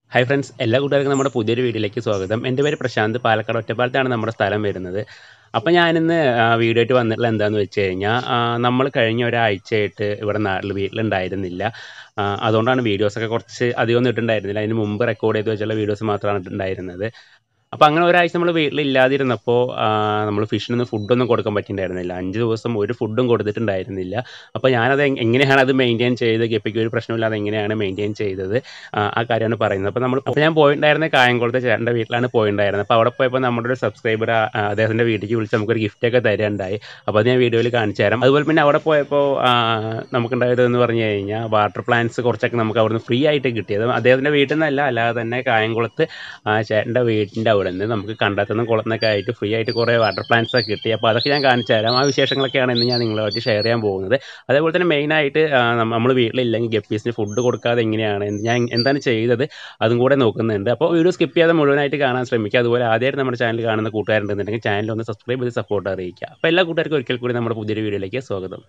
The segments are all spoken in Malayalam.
ഹായ് ഫ്രണ്ട്സ് എല്ലാ കൂട്ടുകാർക്കും നമ്മുടെ പുതിയൊരു വീഡിയോയിലേക്ക് സ്വാഗതം എൻ്റെ പേര് പ്രശാന്ത് പാലക്കാട് ഒറ്റപ്പാലത്താണ് നമ്മുടെ സ്ഥലം വരുന്നത് അപ്പോൾ ഞാനിന്ന് ആ, വീഡിയോ ആയിട്ട് വന്നിട്ടുള്ള എന്താണെന്ന് വെച്ച് കഴിഞ്ഞാൽ നമ്മൾ കഴിഞ്ഞ ഒരാഴ്ചയായിട്ട് ഇവിടെ നാട്ടിൽ വീട്ടിലുണ്ടായിരുന്നില്ല ആ, അതുകൊണ്ടാണ് വീഡിയോസൊക്കെ കുറച്ച് അധികമൊന്നും ഇട്ടുണ്ടായിരുന്നില്ല അതിന് മുമ്പ് റെക്കോർഡ് ചെയ്ത് വെച്ചുള്ള വീഡിയോസ് മാത്രമാണ് ഇട്ടുണ്ടായിരുന്നത് അപ്പോൾ അങ്ങനെ ഒരാഴ്ച നമ്മൾ വീട്ടിലില്ലാതിരുന്നപ്പോൾ നമ്മൾ ഫിഷിനൊന്നും ഫുഡൊന്നും കൊടുക്കാൻ പറ്റിയിട്ടുണ്ടായിരുന്നില്ല അഞ്ച് ദിവസം ഒരു ഫുഡും കൊടുത്തിട്ടുണ്ടായിരുന്നില്ല അപ്പോൾ ഞാനത് എങ്- എങ്ങനെയാണ് അത് മെയിൻറ്റെയിൻ ചെയ്ത് ഗപ്പിക്ക് ഒരു പ്രശ്നമില്ലാതെ എങ്ങനെയാണ് മെയിൻറ്റെയിൻ ചെയ്തത് ആ ആ കാര്യമാണ് പറയുന്നത് അപ്പോൾ നമ്മൾ അപ്പോൾ ഞാൻ പോയിട്ടുണ്ടായിരുന്ന കായംകുളത്തെ ചേട്ടൻ്റെ വീട്ടിലാണ് പോയിട്ടുണ്ടായിരുന്നത് അപ്പോൾ അവിടെ പോയപ്പോൾ നമ്മുടെ ഒരു സബ്സ്ക്രൈബർ അദ്ദേഹത്തിൻ്റെ വീട്ടിലേക്ക് വിളിച്ച് നമുക്കൊരു ഗിഫ്റ്റൊക്കെ തരുകയുണ്ടായി അപ്പോൾ അത് ഞാൻ വീഡിയോയിൽ കാണിച്ചു തരാം അതുപോലെ പിന്നെ അവിടെ പോയപ്പോൾ ആ, നമുക്കുണ്ടായത് എന്ന് പറഞ്ഞു കഴിഞ്ഞാൽ വാട്ടർ പ്ലാന്റ്സ് കുറച്ചൊക്കെ നമുക്ക് അവിടുന്ന് ഫ്രീ ആയിട്ട് കിട്ടിയത് അദ്ദേഹത്തിൻ്റെ വീട്ടിൽ നിന്നല്ല അല്ലാതെ തന്നെ കായംകുളത്ത് ആ ചേട്ടൻ്റെ വീട്ടിൻ്റെ അവിടെ നിന്ന് നമുക്ക് കണ്ടെത്തുന്ന കുളത്തിനൊക്കെ ആയിട്ട് ഫ്രീ ആയിട്ട് കുറേ വാട്ടർ പ്ലാന്റ്സ് ഒക്കെ കിട്ടി അപ്പോൾ അതൊക്കെ ഞാൻ കാണിച്ചു തരാം ആ വിശേഷങ്ങളൊക്കെയാണ് ഇന്ന് ഞാൻ നിങ്ങളുമായിട്ട് ഷെയർ ചെയ്യാൻ പോകുന്നത് അതേപോലെ തന്നെ മെയിനായിട്ട് നമ്മൾ വീട്ടിലില്ലെങ്കിൽ ഗപ്പീസിന് ഫുഡ് കൊടുക്കാതെ എങ്ങനെയാണ് എന്ത് ഞാൻ എന്താണ് ചെയ്തത് അതും കൂടെ നോക്കുന്നുണ്ട് അപ്പോൾ വീഡിയോ സ്കിപ്പ് ചെയ്യാതെ മുഴുവനായിട്ട് കാണാൻ ശ്രമിക്കുക അതുപോലെ ആദ്യമായിട്ട് നമ്മുടെ ചാനൽ കാണുന്ന കൂട്ടുകാരുണ്ടെന്നുണ്ടെങ്കിൽ ചാനൽ ഒന്ന് സബ്സ്ക്രൈബ് ചെയ്ത് സപ്പോർട്ട് അറിയിക്കുക അപ്പോൾ എല്ലാ കൂട്ടുകാർക്കും ഒരിക്കൽ കൂടി നമ്മുടെ പുതിയൊരു വീഡിയോയിലേക്ക് സ്വാഗതം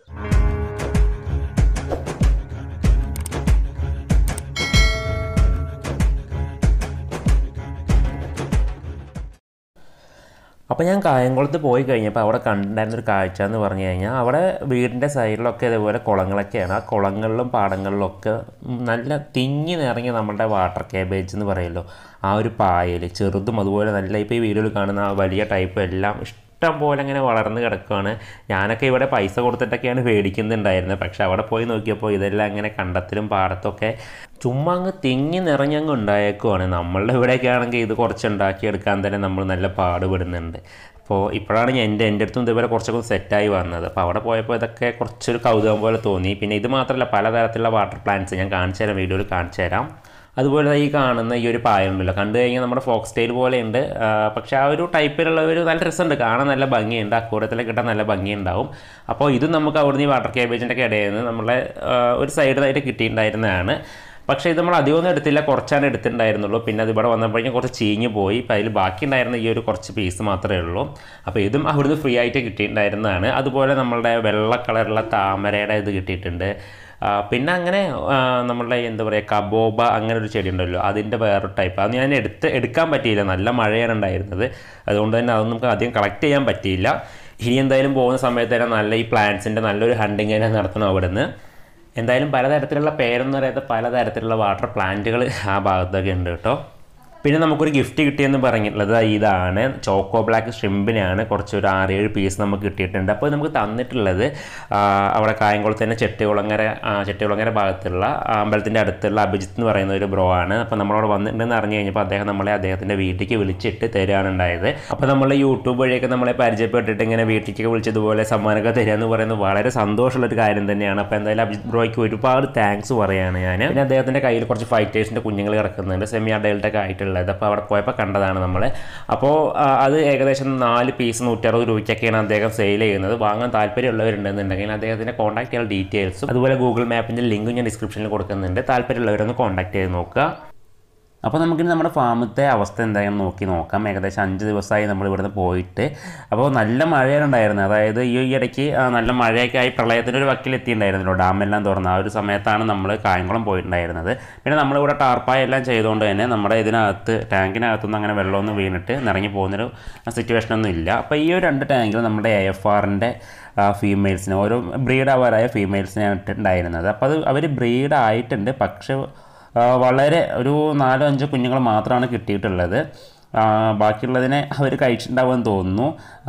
അപ്പോൾ ഞാൻ കായംകുളത്ത് പോയി കഴിഞ്ഞപ്പോൾ അവിടെ കണ്ടിട്ടുണ്ടായിരുന്ന ഒരു കാഴ്ച എന്ന് പറഞ്ഞു കഴിഞ്ഞാൽ അവിടെ വീടിൻ്റെ സൈഡിലൊക്കെ ഇതേപോലെ കുളങ്ങളൊക്കെയാണ് ആ കുളങ്ങളിലും പാടങ്ങളിലൊക്കെ നല്ല തിങ്ങി നിറങ്ങി നമ്മുടെ വാട്ടർ കേബേജ് എന്ന് പറയുമല്ലോ ആ ഒരു പായൽ ചെറുതും അതുപോലെ നല്ല ഇപ്പോൾ ഈ വീഡിയോയിൽ കാണുന്ന ആ വലിയ ടൈപ്പ് എല്ലാം ഇഷ്ടം പോലെ ഇങ്ങനെ വളർന്ന് കിടക്കുകയാണ് ഞാനൊക്കെ ഇവിടെ പൈസ കൊടുത്തിട്ടൊക്കെയാണ് മേടിക്കുന്നുണ്ടായിരുന്നത് പക്ഷെ അവിടെ പോയി നോക്കിയപ്പോൾ ഇതെല്ലാം ഇങ്ങനെ കണ്ടത്തിലും പാടത്തൊക്കെ ചുമ്മാ അങ്ങ് തിങ്ങി നിറഞ്ഞങ്ങ് ഉണ്ടായേക്കുവാണ് നമ്മളുടെ ഇവിടെയൊക്കെ ആണെങ്കിൽ ഇത് കുറച്ച് ഉണ്ടാക്കിയെടുക്കാൻ തന്നെ നമ്മൾ നല്ല പാടുപെടുന്നുണ്ട് അപ്പോൾ ഇപ്പോഴാണ് ഞാൻ എൻ്റെ എൻ്റെ അടുത്തും ഇതേപോലെ കുറച്ചൊക്കെ സെറ്റായി വന്നത് അപ്പോൾ അവിടെ പോയപ്പോൾ ഇതൊക്കെ കുറച്ചൊരു കൗതുകം പോലെ തോന്നി പിന്നെ ഇത് മാത്രമല്ല പലതരത്തിലുള്ള വാട്ടർ പ്ലാന്റ്സ് ഞാൻ കാണിച്ചു തരാം വീഡിയോയിൽ കാണിച്ചു തരാം അതുപോലെ ഈ കാണുന്ന ഈ ഒരു പായുണ്ടല്ലോ കണ്ടു കഴിഞ്ഞാൽ നമ്മുടെ ഫോക്സ് ടെയിൽ പോലെയുണ്ട് ആ, പക്ഷേ ആ ഒരു ടൈപ്പിലുള്ള ഒരു നല്ല രസമുണ്ട് കാണാൻ നല്ല ഭംഗിയുണ്ട് അക്കൂരത്തിലൊക്കെ കിട്ടാൻ നല്ല ഭംഗിയുണ്ടാവും അപ്പോൾ ഇതും നമുക്ക് അവിടുന്ന് ഈ വാട്ടർ കേബേജിൻ്റെ ഒക്കെ ഇടയിൽ നിന്ന് നമ്മളെ ആ, ഒരു സൈഡിലായിട്ട് കിട്ടിയിട്ടുണ്ടായിരുന്നതാണ് പക്ഷേ ഇത് നമ്മൾ അധികമൊന്നും എടുത്തില്ല കുറച്ചാണ് എടുത്തിട്ടുണ്ടായിരുന്നുള്ളൂ പിന്നെ അത് ഇവിടെ വന്നപ്പോഴേക്കും കുറച്ച് ചീഞ്ഞ് പോയി ഇപ്പോൾ അതിൽ ബാക്കി ഉണ്ടായിരുന്ന ഈ ഒരു കുറച്ച് പീസ് മാത്രമേ ഉള്ളൂ അപ്പോൾ ഇതും അവിടുന്ന് ഫ്രീ ആയിട്ട് കിട്ടിയിട്ടുണ്ടായിരുന്നതാണ് അതുപോലെ നമ്മളുടെ വെള്ള കളറുള്ള താമരയുടെ ഇത് കിട്ടിയിട്ടുണ്ട് ആ, പിന്നെ അങ്ങനെ ആ, നമ്മളുടെ എന്താ പറയുക കബോബ അങ്ങനെ ഒരു ചെടി ഉണ്ടല്ലോ അതിൻ്റെ വേറൊരു ടൈപ്പ് അത് ഞാൻ എടുത്ത് എടുക്കാൻ പറ്റിയില്ല നല്ല മഴയാണ് ഉണ്ടായിരുന്നത് അതുകൊണ്ട് തന്നെ അതൊന്നും നമുക്ക് അധികം കളക്ട് ചെയ്യാൻ പറ്റിയില്ല ഇനി എന്തായാലും പോകുന്ന സമയത്ത് തന്നെ നല്ല ഈ പ്ലാന്റ്സിൻ്റെ നല്ലൊരു ഹണ്ടിങ് തന്നെ നടത്തണം അവിടെ നിന്ന് എന്തായാലും പലതരത്തിലുള്ള പേരെന്ന് പറയാത്ത പലതരത്തിലുള്ള വാട്ടർ പ്ലാന്റുകൾ ആ ഭാഗത്തൊക്കെ ഉണ്ട് കേട്ടോ പിന്നെ നമുക്കൊരു ഗിഫ്റ്റ് കിട്ടിയെന്ന് പറഞ്ഞിട്ടുള്ളത് ഇതാണ് ചോക്കോ ബ്ലാക്ക് ഷ്രിമ്പിനെയാണ് കുറച്ച് ഒരു ആറേഴ് പീസ് നമുക്ക് കിട്ടിയിട്ടുണ്ട് അപ്പോൾ നമുക്ക് തന്നിട്ടുള്ളത് ആ, അവിടെ കായംകുളത്ത് തന്നെ ചെട്ടികുളങ്ങര ആ, ചെട്ടികുളങ്ങര ഭാഗത്തുള്ള ആ അമ്പലത്തിൻ്റെ അടുത്തുള്ള അഭിജിത്ത് എന്ന് പറയുന്ന ഒരു ബ്രോ ആണ് അപ്പോൾ നമ്മളവിടെ വന്നിട്ടുണ്ടെന്ന് അറിഞ്ഞു കഴിഞ്ഞപ്പോൾ അദ്ദേഹം നമ്മളെ അദ്ദേഹത്തിൻ്റെ വീട്ടിലേക്ക് വിളിച്ചിട്ട് തരികയാണ് ഉണ്ടായത് അപ്പോൾ നമ്മൾ യൂട്യൂബ് വഴിയൊക്കെ നമ്മളെ പരിചയപ്പെട്ടിട്ട് ഇങ്ങനെ വീട്ടിലേക്ക് വിളിച്ചതുപോലെ സമ്മാനമൊക്കെ തരിക എന്ന് പറയുന്നത് വളരെ സന്തോഷമുള്ള ഒരു കാര്യം തന്നെയാണ് അപ്പോൾ എന്തായാലും അഭിജിത്ത് ബ്രോയ്ക്ക് ഒരുപാട് താങ്ക്സ് പറയുകയാണ് ഞാൻ പിന്നെ അദ്ദേഹത്തിൻ്റെ കയ്യിൽ കുറച്ച് ഫൈറ്റേഴ്സിൻ്റെ കുഞ്ഞുങ്ങൾ കിടക്കുന്നുണ്ട് സെമി അഡൽട്ടൊക്കെ ആയിട്ടുള്ളത് അപ്പോൾ അവിടെ പോയപ്പോൾ കണ്ടതാണ് നമ്മൾ അപ്പോൾ ആ, അത് ഏകദേശം നാല് പീസ് നൂറ്ററുപത് രൂപയ്ക്കൊക്കെയാണ് അദ്ദേഹം സെയിൽ ചെയ്യുന്നത് വാങ്ങാൻ താല്പര്യമുള്ളവരുണ്ടെന്നുണ്ടെങ്കിൽ അദ്ദേഹത്തിൻ്റെ കോൺടാക്ട് ചെയ്യാൻ ഡീറ്റെയിൽസും അതുപോലെ ഗൂഗിൾ മാപ്പിൻ്റെ ലിങ്കും ഞാൻ ഡിസ്ക്രിപ്ഷനിൽ കൊടുക്കുന്നുണ്ട് താല്പര്യമുള്ളവരൊന്ന് കോൺടാക്ട് ചെയ്ത് നോക്കുക അപ്പോൾ നമുക്കിനി നമ്മുടെ ഫാമത്തെ അവസ്ഥ എന്തായാലും നോക്കി നോക്കാം ഏകദേശം അഞ്ച് ദിവസമായി നമ്മൾ ഇവിടുന്ന് പോയിട്ട് അപ്പോൾ നല്ല മഴയാണ് ഉണ്ടായിരുന്നത് അതായത് ഈ ഇടയ്ക്ക് ആ, നല്ല മഴയൊക്കെ ആയി പ്രളയത്തിൻ്റെ ഒരു വക്കിലെത്തിയിട്ടുണ്ടായിരുന്നല്ലോ ഡാമെല്ലാം തുറന്ന് ആ ഒരു സമയത്താണ് നമ്മൾ കായംകുളം പോയിട്ടുണ്ടായിരുന്നത് പിന്നെ നമ്മളിവിടെ ടാർപ്പായ എല്ലാം ചെയ്തുകൊണ്ട് തന്നെ നമ്മുടെ ഇതിനകത്ത് ടാങ്കിനകത്തുനിന്ന് അങ്ങനെ വെള്ളമൊന്നും വീണിട്ട് നിറങ്ങി പോകുന്നൊരു സിറ്റുവേഷനൊന്നും ഇല്ല അപ്പോൾ ഈ ഒരു രണ്ട് ടാങ്കിൽ നമ്മുടെ എ എഫ് ആറിൻ്റെ ഫീമെയിൽസിന് ഓരോ ബ്രീഡ് ആവാറായ ഫീമെയിൽസിനാണ് ഇട്ടിട്ടുണ്ടായിരുന്നത് അപ്പോൾ അത് അവർ ബ്രീഡ് ആയിട്ടുണ്ട് പക്ഷേ ആ, വളരെ ഒരു നാലോ അഞ്ചോ കുഞ്ഞുങ്ങൾ മാത്രമാണ് കിട്ടിയിട്ടുള്ളത് ആ, ബാക്കിയുള്ളതിനെ അവർ കഴിച്ചിട്ടുണ്ടാവുമെന്ന് തോന്നുന്നു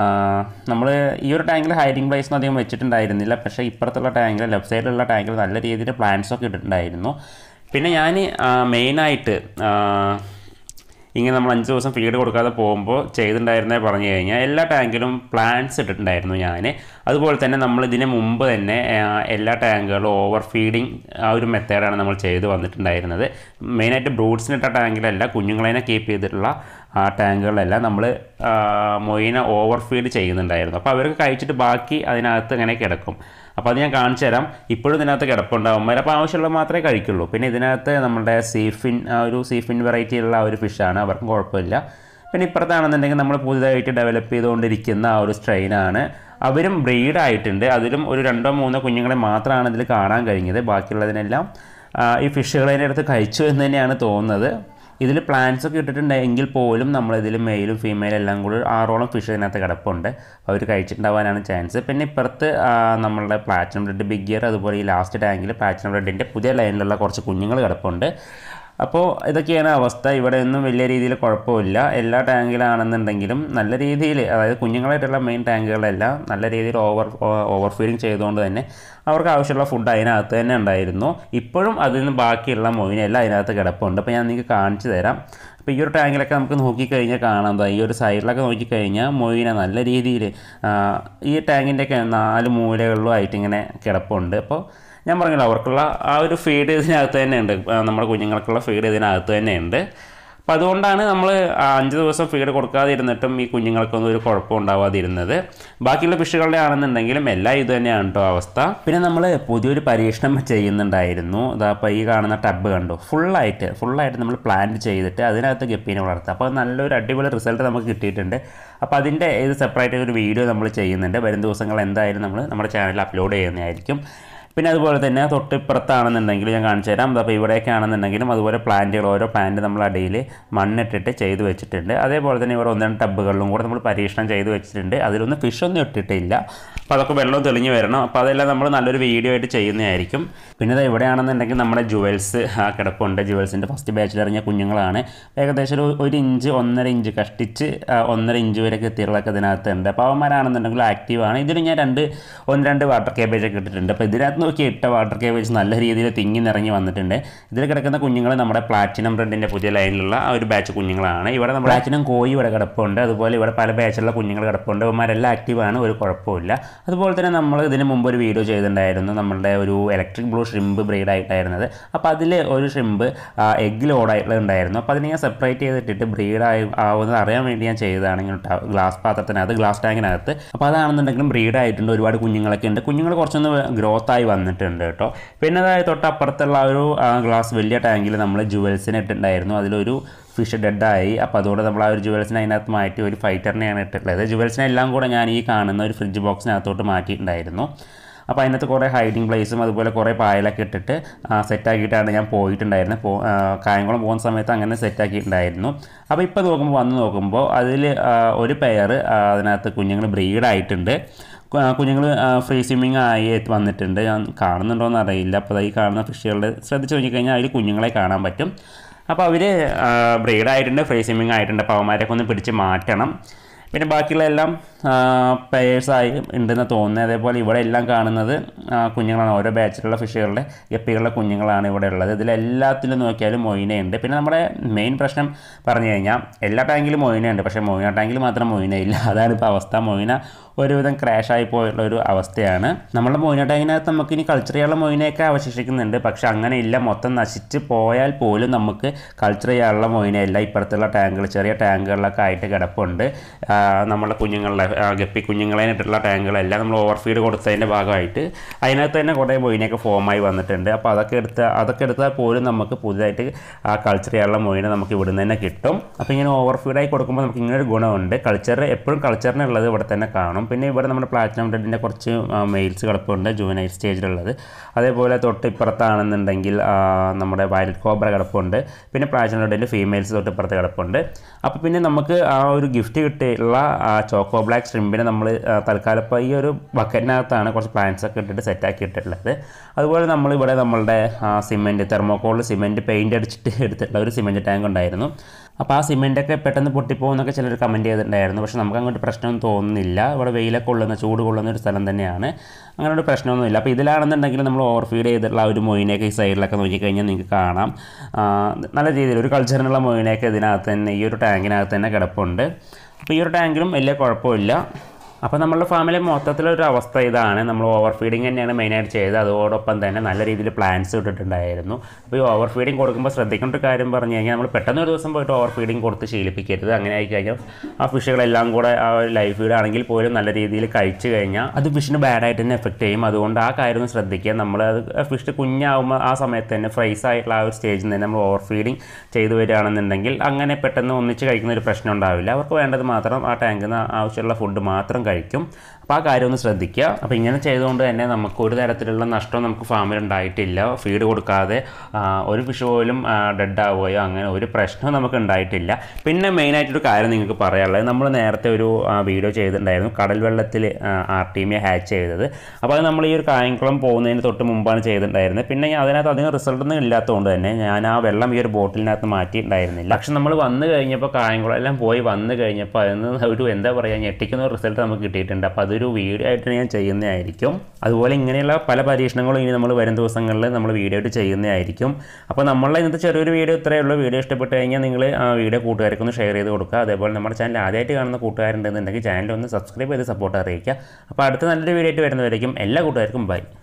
നമ്മൾ ഈ ഒരു ടാങ്കിൽ ഹൈഡിങ് പ്ലേസ് ഒന്നും അധികം വെച്ചിട്ടുണ്ടായിരുന്നില്ല പക്ഷേ ഇപ്പുറത്തുള്ള ടാങ്കിൽ ലെഫ്റ്റ് സൈഡിലുള്ള ടാങ്കിൽ നല്ല രീതിയിൽ പ്ലാന്റ്സ് ഒക്കെ ഇട്ടിട്ടുണ്ടായിരുന്നു പിന്നെ ഞാൻ മെയിനായിട്ട് ഇങ്ങനെ നമ്മൾ അഞ്ച് ദിവസം ഫീഡ് കൊടുക്കാതെ പോകുമ്പോൾ ചെയ്തിട്ടുണ്ടായിരുന്നേ പറഞ്ഞു കഴിഞ്ഞാൽ എല്ലാ ടാങ്കിലും പ്ലാന്റ്സ് ഇട്ടിട്ടുണ്ടായിരുന്നു ഞാൻ അതുപോലെ തന്നെ നമ്മൾ ഇതിന് മുമ്പ് തന്നെ ആ, എല്ലാ ടാങ്കുകളും ഓവർ ഫീഡിങ് ആ ഒരു മെത്തേഡാണ് നമ്മൾ ചെയ്ത് വന്നിട്ടുണ്ടായിരുന്നത് മെയിനായിട്ട് ബ്രൂഡ്സിനിട്ട ടാങ്കിലല്ല കുഞ്ഞുങ്ങളെ കീപ്പ് ചെയ്തിട്ടുള്ള ആ ടാങ്കുകളിലെല്ലാം നമ്മൾ മൊയിന ഓവർ ഫീഡ് ചെയ്യുന്നുണ്ടായിരുന്നു അപ്പോൾ അവർക്ക് കഴിച്ചിട്ട് ബാക്കി അതിനകത്ത് ഇങ്ങനെ കിടക്കും അപ്പോൾ അത് ഞാൻ കാണിച്ചു തരാം ഇപ്പോഴും ഇതിനകത്ത് കിടപ്പുണ്ടാവും അപ്പോൾ ആവശ്യമുള്ളത് മാത്രമേ കഴിക്കുള്ളൂ പിന്നെ ഇതിനകത്ത് നമ്മുടെ സീഫിൻ ആ ഒരു സീഫിൻ വെറൈറ്റിയുള്ള ആ ഒരു ഫിഷാണ് അവർക്കും കുഴപ്പമില്ല പിന്നെ ഇപ്പുറത്താണെന്നുണ്ടെങ്കിൽ നമ്മൾ പുതുതായിട്ട് ഡെവലപ്പ് ചെയ്തുകൊണ്ടിരിക്കുന്ന ആ ഒരു സ്ട്രെയിനാണ് അവരും ബ്രീഡായിട്ടുണ്ട് അതിലും ഒരു രണ്ടോ മൂന്നോ കുഞ്ഞുങ്ങളെ മാത്രമാണ് ഇതിൽ കാണാൻ കഴിഞ്ഞത് ബാക്കിയുള്ളതിനെല്ലാം ആ, ഈ ഫിഷുകളതിൻ്റെ അടുത്ത് കഴിച്ചു എന്ന് തന്നെയാണ് തോന്നുന്നത് ഇതിൽ പ്ലാന്റ്സ് ഒക്കെ ഇട്ടിട്ടുണ്ടെങ്കിൽ പോലും നമ്മളിതിൽ മെയിലും ഫീമെയിലും എല്ലാം കൂടി ആറോളം ഫിഷ് ഇതിനകത്ത് കിടപ്പുണ്ട് അവർ കഴിച്ചിട്ടുണ്ടാവാനാണ് ചാൻസ് പിന്നെ ഇപ്പുറത്ത് ആ, നമ്മളുടെ പ്ലാറ്റിനം റെഡ് ബിഗ് ഇയർ അതുപോലെ ഈ ലാസ്റ്റ് ടാങ്കിൽ പ്ലാറ്റിനം റെഡിൻ്റെ പുതിയ ലൈനിലുള്ള കുറച്ച് കുഞ്ഞുങ്ങൾ കിടപ്പുണ്ട് അപ്പോൾ ഇതൊക്കെയാണ് അവസ്ഥ ഇവിടെ ഒന്നും വലിയ രീതിയിൽ കുഴപ്പമില്ല എല്ലാ ടാങ്കിലാണെന്നുണ്ടെങ്കിലും നല്ല രീതിയിൽ അതായത് കുഞ്ഞുങ്ങളായിട്ടുള്ള മെയിൻ ടാങ്കുകളെല്ലാം നല്ല രീതിയിൽ ഓവർ ഓവർ ഫീഡിങ് ചെയ്തുകൊണ്ട് തന്നെ അവർക്ക് ആവശ്യമുള്ള ഫുഡ് അതിനകത്ത് തന്നെ ഉണ്ടായിരുന്നു ഇപ്പോഴും അതിൽ നിന്ന് ബാക്കിയുള്ള മൊയിനെല്ലാം അതിനകത്ത് കിടപ്പുണ്ട് അപ്പോൾ ഞാൻ നിങ്ങൾക്ക് കാണിച്ചു തരാം അപ്പോൾ ഈ ഒരു ടാങ്കിലൊക്കെ നമുക്ക് നോക്കിക്കഴിഞ്ഞാൽ കാണാം ദാ ഈ ഒരു സൈഡിലൊക്കെ നോക്കിക്കഴിഞ്ഞാൽ മൊയിന നല്ല രീതിയിൽ ഈ ടാങ്കിൻ്റെയൊക്കെ നാല് മൂലകളിലും ആയിട്ട് ഇങ്ങനെ കിടപ്പുണ്ട് അപ്പോൾ ഞാൻ പറഞ്ഞല്ലോ അവർക്കുള്ള ആ ഒരു ഫീഡ് ഇതിനകത്ത് തന്നെ ഉണ്ട് ആ, നമ്മുടെ കുഞ്ഞുങ്ങൾക്കുള്ള ഫീഡ് ഇതിനകത്ത് തന്നെ ഉണ്ട് അപ്പോൾ അതുകൊണ്ടാണ് നമ്മൾ അഞ്ച് ദിവസം ഫീഡ് കൊടുക്കാതിരുന്നിട്ടും ഈ കുഞ്ഞുങ്ങൾക്കൊന്നും ഒരു കുഴപ്പം ഉണ്ടാവാതിരുന്നത് ബാക്കിയുള്ള ഫിഷുകളുടെ ആണെന്നുണ്ടെങ്കിലും എല്ലാം ഇത് തന്നെയാണ് കേട്ടോ അവസ്ഥ പിന്നെ നമ്മൾ പുതിയൊരു പരീക്ഷണം ചെയ്യുന്നുണ്ടായിരുന്നു ഇതാ അപ്പോൾ ഈ കാണുന്ന ടബ് കണ്ടു ഫുള്ളായിട്ട് ഫുള്ളായിട്ട് നമ്മൾ പ്ലാൻ ചെയ്തിട്ട് അതിനകത്ത് ഗപ്പീനെ വളർത്തുക അപ്പോൾ നല്ലൊരു അടിപൊളി റിസൾട്ട് നമുക്ക് കിട്ടിയിട്ടുണ്ട് അപ്പോൾ അതിൻ്റെ ഇത് സെപ്പറേറ്റ് ഒരു വീഡിയോ നമ്മൾ ചെയ്യുന്നുണ്ട് വരും ദിവസങ്ങൾ എന്തായാലും നമ്മൾ നമ്മുടെ ചാനലിൽ അപ്ലോഡ് ചെയ്യുന്നതായിരിക്കും പിന്നെ അതുപോലെ തന്നെ തൊട്ടിപ്പുറത്താണെന്നുണ്ടെങ്കിൽ ഞാൻ കാണിച്ചു തരാം അപ്പോൾ ഇവിടെയൊക്കെ ആണെന്നുണ്ടെങ്കിലും അതുപോലെ പ്ലാന്റുകൾ ഓരോ പ്ലാന്റ് നമ്മൾ അടിയിൽ മണ്ണിട്ടിട്ട് ചെയ്ത് വെച്ചിട്ടുണ്ട് അതേപോലെ തന്നെ ഇവിടെ ഒന്ന് രണ്ട് ടബുകളിലും കൂടെ നമ്മൾ പരീക്ഷണം ചെയ്ത് വെച്ചിട്ടുണ്ട് അതിലൊന്നും ഫിഷൊന്നും ഇട്ടിട്ടില്ല അപ്പോൾ അതൊക്കെ വെള്ളം തെളിഞ്ഞ് വരണം അപ്പോൾ അതെല്ലാം നമ്മൾ നല്ലൊരു വീഡിയോ ആയിട്ട് ചെയ്യുന്നതായിരിക്കും പിന്നെ ഇത് ഇവിടെയാണെന്നുണ്ടെങ്കിൽ നമ്മുടെ ജുവൽസ് ആ കിടപ്പുണ്ട് ജുവൽസിൻ്റെ ഫസ്റ്റ് ബാച്ചിൽ ഇറങ്ങിയ കുഞ്ഞുങ്ങളാണ് ഏകദേശം ഒരു ഒരു ഇഞ്ച് ഒന്നര ഇഞ്ച് കഷ്ടിച്ച് ആ, ഒന്നര ഇഞ്ച് വരെയൊക്കെ എത്തിയുള്ളതൊക്കെ ഇതിനകത്തുണ്ട് അപ്പോൾ അവന്മാരാണെന്നുണ്ടെങ്കിൽ ആക്റ്റീവാണ് ഇതിൽ ഞാൻ രണ്ട് ഒന്ന് രണ്ട് വാട്ടർ കേബേജ് ഒക്കെ ഇട്ടിട്ടുണ്ട് അപ്പോൾ ഇതിനകത്ത് നോക്കി ഇട്ട വാട്ടർ കേബേജ് നല്ല രീതിയിൽ തിങ്ങി നിറങ്ങി വന്നിട്ടുണ്ട് ഇതിൽ കിടക്കുന്ന കുഞ്ഞുങ്ങൾ നമ്മുടെ പ്ലാറ്റിനം റെഡിൻ്റെ പുതിയ ലൈനിലുള്ള ആ ഒരു ബാച്ച് കുഞ്ഞുങ്ങളാണ് ഇവിടെ നമ്മുടെ പ്ലാറ്റിനം കോയി ഇവിടെ കിടപ്പുണ്ട് അതുപോലെ ഇവിടെ പല ബാച്ചിലുള്ള കുഞ്ഞുങ്ങൾ കിടപ്പുണ്ട് അവന്മാരെല്ലാം ആക്റ്റീവാണ് ഒരു കുഴപ്പമില്ല അതുപോലെ തന്നെ നമ്മൾ ഇതിന് മുമ്പ് ഒരു വീഡിയോ ചെയ്തിട്ടുണ്ടായിരുന്നു നമ്മളുടെ ഒരു ഇലക്ട്രിക് ബ്ലൂ ഷ്രിമ്പ് ബ്രീഡ് ആയിട്ടായിരുന്നത് അപ്പോൾ അതിൽ ഒരു ഷ്രിമ്പ് എഗ് ലോഡായിട്ടുള്ള ഉണ്ടായിരുന്നു അപ്പോൾ അതിനെ ഞാൻ സെപ്പറേറ്റ് ചെയ്തിട്ടിട്ട് ബ്രീഡ് ആയി ആവുന്നത് അറിയാൻ വേണ്ടി ഞാൻ ചെയ്തതാണ് ഇങ്ങനെ ഗ്ലാസ് പാത്രത്തിനകത്ത് ഗ്ലാസ് ടാങ്കിനകത്ത് അപ്പോൾ അതാണെന്നുണ്ടെങ്കിലും ബ്രീഡ് ആയിട്ടുണ്ട് ഒരുപാട് കുഞ്ഞുങ്ങളൊക്കെ ഉണ്ട് കുഞ്ഞുങ്ങൾ കുറച്ചൊന്ന് ഗ്രോത്ത് ആയി വന്നിട്ടുണ്ട് കേട്ടോ പിന്നെ അതായത് തൊട്ടപ്പുറത്തുള്ള ആ ഒരു ഗ്ലാസ് വലിയ ടാങ്കിൽ നമ്മൾ ജുവൽസിനെ ഇട്ടിട്ടുണ്ടായിരുന്നു അതിലൊരു ഫിഷ് ഡെഡായി അപ്പോൾ അതുകൊണ്ട് നമ്മൾ ആ ഒരു ജുവൽസിനെ അതിനകത്ത് മാറ്റി ഒരു ഫൈറ്ററിനെയാണ് ഇട്ടിട്ടുള്ളത് ജുവൽസിനെ എല്ലാം കൂടെ ഞാൻ ഈ കാണുന്ന ഒരു ഫ്രിഡ്ജ് ബോക്സിനകത്തോട്ട് മാറ്റിയിട്ടുണ്ടായിരുന്നു അപ്പോൾ അതിനകത്ത് കുറേ ഹൈഡിങ് പ്ലേസും അതുപോലെ കുറേ പായലൊക്കെ ഇട്ടിട്ട് സെറ്റാക്കിയിട്ടാണ് ഞാൻ പോയിട്ടുണ്ടായിരുന്നത് പോ ആ, കായംകുളം പോകുന്ന സമയത്ത് അങ്ങനെ സെറ്റാക്കിയിട്ടുണ്ടായിരുന്നു അപ്പോൾ ഇപ്പോൾ നോക്കുമ്പോൾ വന്ന് നോക്കുമ്പോൾ അതിൽ ഒരു പെയർ അതിനകത്ത് കുഞ്ഞുങ്ങൾ ബ്രീഡായിട്ടുണ്ട് കുഞ്ഞുങ്ങൾ ഫ്രീ സ്വിമ്മിങ് ആയി വന്നിട്ടുണ്ട് ഞാൻ കാണുന്നുണ്ടോ എന്ന് അറിയില്ല അപ്പോൾ ദാ ഈ കാണുന്ന ഫിഷുകളുടെ ശ്രദ്ധിച്ച് നോക്കിക്കഴിഞ്ഞാൽ അതിൽ കുഞ്ഞുങ്ങളെ കാണാൻ പറ്റും അപ്പോൾ അവർ ബ്രീഡായിട്ടുണ്ട് ഫ്രീ സ്വിമ്മിങ് ആയിട്ടുണ്ട് അപ്പോൾ അവന്മാരെയൊക്കെ ഒന്ന് പിടിച്ച് മാറ്റണം പിന്നെ ബാക്കിയുള്ള എല്ലാം പെയേഴ്സായി ഉണ്ടെന്ന് തോന്നുന്നത് അതേപോലെ ഇവിടെ എല്ലാം കാണുന്നത് ആ, കുഞ്ഞുങ്ങളാണ് ഓരോ ബാച്ചിലുള്ള ഫിഷുകളുടെ ഗപ്പികളുടെ കുഞ്ഞുങ്ങളാണ് ഇവിടെ ഉള്ളത് ഇതിലെല്ലാത്തിലും നോക്കിയാലും മൊയിനയുണ്ട് പിന്നെ നമ്മുടെ മെയിൻ പ്രശ്നം പറഞ്ഞു കഴിഞ്ഞാൽ എല്ലാ ടാങ്കിലും മൊയിനയുണ്ട് പക്ഷേ മൊയിന ടാങ്കിൽ മാത്രം മൊയിനയില്ല അതാണ് ഇപ്പോൾ അവസ്ഥ മൊയിന ഒരുവിധം ക്രാഷായി പോയിട്ടുള്ള ഒരു അവസ്ഥയാണ് നമ്മുടെ മൊയിന ടാങ്കിനകത്ത് നമുക്ക് ഇനി കൾച്ചർ ചെയ്യാനുള്ള മൊയിനയൊക്കെ അവശേഷിക്കുന്നുണ്ട് പക്ഷെ അങ്ങനെ ഇല്ല മൊത്തം നശിച്ച് പോയാൽ പോലും നമുക്ക് കൾച്ചർ ചെയ്യാനുള്ള മൊയിനയല്ല ഇപ്പുറത്തുള്ള ടാങ്കുകൾ ചെറിയ ടാങ്കുകളിലൊക്കെ ആയിട്ട് കിടപ്പുണ്ട് ആ, നമ്മുടെ കുഞ്ഞുങ്ങളുടെ ആ, ഗപ്പി കുഞ്ഞുങ്ങളെ ഇട്ടുള്ള ടാങ്കുകളെല്ലാം നമ്മൾ ഓവർ ഫീഡ് കൊടുത്തതിൻ്റെ ഭാഗമായിട്ട് അതിനകത്ത് തന്നെ കുറേ മൊയിനൊക്കെ ഫോമായി വന്നിട്ടുണ്ട് അപ്പോൾ അതൊക്കെ എടുത്ത് അതൊക്കെ എടുത്താൽ പോലും നമുക്ക് പുതുതായിട്ട് ആ കൾച്ചർ ചെയ്യാനുള്ള മൊയിന നമുക്ക് ഇവിടുന്ന് തന്നെ കിട്ടും അപ്പോൾ ഇങ്ങനെ ഓവർ ഫീഡായി കൊടുക്കുമ്പോൾ നമുക്ക് ഇങ്ങനെ ഒരു ഗുണമുണ്ട് കൾച്ചർ എപ്പോഴും കൾച്ചറിനുള്ളത് ഇവിടെ തന്നെ കാണും പിന്നെ ഇവിടെ നമ്മുടെ പ്ലാറ്റിനം റെഡിൻ്റെ കുറച്ച് മെയിൽസ് കിടപ്പുണ്ട് ജൂനൈൽ സ്റ്റേജിലുള്ളത് അതേപോലെ തൊട്ട് ഇപ്പുറത്താണെന്നുണ്ടെങ്കിൽ ആ, നമ്മുടെ വയലറ്റ് കോബ്ര കിടപ്പുണ്ട് പിന്നെ പ്ലാറ്റിനം റെഡിൻ്റെ ഫീമെയിൽസ് തൊട്ട് ഇപ്പുറത്ത് കിടപ്പുണ്ട് അപ്പോൾ പിന്നെ നമുക്ക് ആ ഒരു ഗിഫ്റ്റ് കിട്ടിയിട്ടുള്ള ആ ചോക്കോ ബ്ലാക്ക് ഷ്രിമ്പിനെ നമ്മൾ തൽക്കാലം ഇപ്പോൾ ഈ ഒരു ബക്കറ്റിനകത്താണ് കുറച്ച് പ്ലാന്റ്സ് ഒക്കെ ഇട്ടിട്ട് സെറ്റാക്കി ഇട്ടിട്ടുള്ളത് അതുപോലെ നമ്മളിവിടെ നമ്മളുടെ സിമെൻറ്റ് തെർമോക്കോളിൽ സിമെൻറ്റ് പെയിൻ്റ് അടിച്ചിട്ട് എടുത്തിട്ടുള്ള ഒരു സിമെൻറ്റ് ടാങ്ക് ഉണ്ടായിരുന്നു അപ്പോൾ ആ സിമെൻറ്റൊക്കെ പെട്ടെന്ന് പൊട്ടിപ്പോകുന്നൊക്കെ ചിലർ കമൻറ്റ് ചെയ്തിട്ടുണ്ടായിരുന്നു പക്ഷേ നമുക്ക് അങ്ങോട്ട് പ്രശ്നമൊന്നും തോന്നുന്നില്ല ഇവിടെ വെയിലൊക്കെ കൊള്ളുന്ന ചൂട് കൊള്ളുന്ന ഒരു സ്ഥലം തന്നെയാണ് അങ്ങനെ ഒരു പ്രശ്നമൊന്നുമില്ല അപ്പോൾ ഇതിലാണെന്നുണ്ടെങ്കിൽ നമ്മൾ ഓവർ ഫീഡ് ചെയ്തിട്ടുള്ള ആ ഒരു മൊയിനെയൊക്കെ ഈ സൈഡിലൊക്കെ നോക്കിക്കഴിഞ്ഞാൽ നിങ്ങൾക്ക് കാണാം ആ, നല്ല രീതിയിൽ ഒരു കൾച്ചറിനുള്ള മൊയിനെയൊക്കെ ഇതിനകത്ത് തന്നെ ഈ ഒരു ടാങ്കിനകത്ത് തന്നെ കിടപ്പുണ്ട് അപ്പോൾ ഈ ഒരു ടാങ്കിലും വലിയ കുഴപ്പമില്ല അപ്പോൾ നമ്മളുടെ ഫാമിലെ മൊത്തത്തിലൊരു അവസ്ഥ ഇതാണ് നമ്മൾ ഓവർ ഫീഡിങ് തന്നെയാണ് മെയിനായിട്ട് ചെയ്തത് അതോടൊപ്പം തന്നെ നല്ല രീതിയിൽ പ്ലാൻസ് ഇട്ടിട്ടുണ്ടായിരുന്നു അപ്പോൾ ഈ ഓവർ ഫീഡിങ് കൊടുക്കുമ്പോൾ ശ്രദ്ധിക്കേണ്ട ഒരു കാര്യം പറഞ്ഞു കഴിഞ്ഞാൽ നമ്മൾ പെട്ടെന്ന് ഒരു ദിവസം പോയിട്ട് ഓവർ ഫീഡിങ് കൊടുത്ത് ശീലിപ്പിക്കരുത് അങ്ങനെ ആയി കഴിഞ്ഞാൽ ആ ഫിഷുകളെല്ലാം കൂടെ ആ ഒരു ലൈഫ് ഫീഡ് ആണെങ്കിൽ പോലും നല്ല രീതിയിൽ കഴിച്ചു കഴിഞ്ഞാൽ അത് ഫിഷിന് ബാഡായിട്ട് തന്നെ എഫക്റ്റ് ചെയ്യും അതുകൊണ്ട് ആ കാര്യം ഒന്ന് ശ്രദ്ധിക്കുക നമ്മൾ അത് ഫിഷ് കുഞ്ഞാവുമ്പോൾ ആ സമയത്ത് തന്നെ ഫ്രൈസ് ആയിട്ടുള്ള ആ ഒരു സ്റ്റേജിൽ നിന്ന് നമ്മൾ ഓവർ ഫീഡിങ് ചെയ്തു വരികയാണെന്നുണ്ടെങ്കിൽ അങ്ങനെ പെട്ടെന്ന് ഒന്നിച്ച് കഴിക്കുന്ന ഒരു പ്രശ്നം ഉണ്ടാവില്ല അവർക്ക് വേണ്ടത് മാത്രം ആ ടാങ്കിൽ നിന്ന് ആവശ്യമുള്ള ഫുഡ് മാത്രം കഴിക്കും അപ്പോൾ ആ കാര്യം ഒന്ന് ശ്രദ്ധിക്കുക അപ്പോൾ ഇങ്ങനെ ചെയ്തുകൊണ്ട് തന്നെ നമുക്ക് ഒരു തരത്തിലുള്ള നഷ്ടം നമുക്ക് ഫാമിൽ ഉണ്ടായിട്ടില്ല ഫീഡ് കൊടുക്കാതെ ആ, ഒരു ഫിഷ് പോലും ഡെഡ് ആവുകയോ അങ്ങനെ ഒരു പ്രശ്നവും നമുക്ക് ഉണ്ടായിട്ടില്ല പിന്നെ മെയിനായിട്ടൊരു കാര്യം നിങ്ങൾക്ക് പറയാനുള്ളത് നമ്മൾ നേരത്തെ ഒരു ആ, വീഡിയോ ചെയ്തിട്ടുണ്ടായിരുന്നു കടൽ വെള്ളത്തിൽ ആർട്ടീമിയ ഹാച്ച് ചെയ്തത് അപ്പോൾ അത് നമ്മൾ ഈ ഒരു കായംകുളം പോകുന്നതിന് തൊട്ട് മുമ്പാണ് ചെയ്തിട്ടുണ്ടായിരുന്നത് പിന്നെ ഞാൻ അതിനകത്ത് അധികം റിസൾട്ടൊന്നും ഇല്ലാത്തതുകൊണ്ട് തന്നെ ഞാൻ ആ വെള്ളം ഈ ഒരു ബോട്ടിലിനകത്ത് മാറ്റിയിട്ടുണ്ടായിരുന്നില്ല പക്ഷെ നമ്മൾ വന്നു കഴിഞ്ഞപ്പോൾ കായംകുളം എല്ലാം പോയി വന്നു കഴിഞ്ഞപ്പോൾ അതിൽ നിന്ന് ഒരു എന്താ പറയുക ഞെട്ടിക്കുന്ന ഒരു റിസൾട്ട് നമുക്ക് കിട്ടിയിട്ടുണ്ട് അപ്പോൾ അതൊരു വീഡിയോ ആയിട്ട് ഞാൻ ചെയ്യുന്നതായിരിക്കും അതുപോലെ ഇങ്ങനെയുള്ള പല പരീക്ഷണങ്ങളും ഇനി നമ്മൾ വരും ദിവസങ്ങളിൽ നമ്മൾ വീഡിയോ ആയിട്ട് ചെയ്യുന്നതായിരിക്കും അപ്പോൾ നമ്മളെ ഇന്നത്തെ ചെറിയൊരു വീഡിയോ ഇത്രയേ ഉള്ളൂ വീഡിയോ ഇഷ്ടപ്പെട്ട് കഴിഞ്ഞാൽ നിങ്ങൾ ആ വീഡിയോ കൂട്ടുകാർക്കൊന്ന് ഷെയർ ചെയ്ത് കൊടുക്കുക അതേപോലെ നമ്മുടെ ചാനൽ ആദ്യമായിട്ട് കാണുന്ന കൂട്ടുകാരുണ്ടെന്നുണ്ടെങ്കിൽ ചാനൽ ഒന്ന് സബ്സ്ക്രൈബ് ചെയ്ത് സപ്പോർട്ട് അറിയിക്കുക അപ്പോൾ അടുത്ത നല്ലൊരു വീഡിയോ ആയിട്ട് വരുന്നവരേക്കും എല്ലാ കൂട്ടുകാർക്കും ബൈ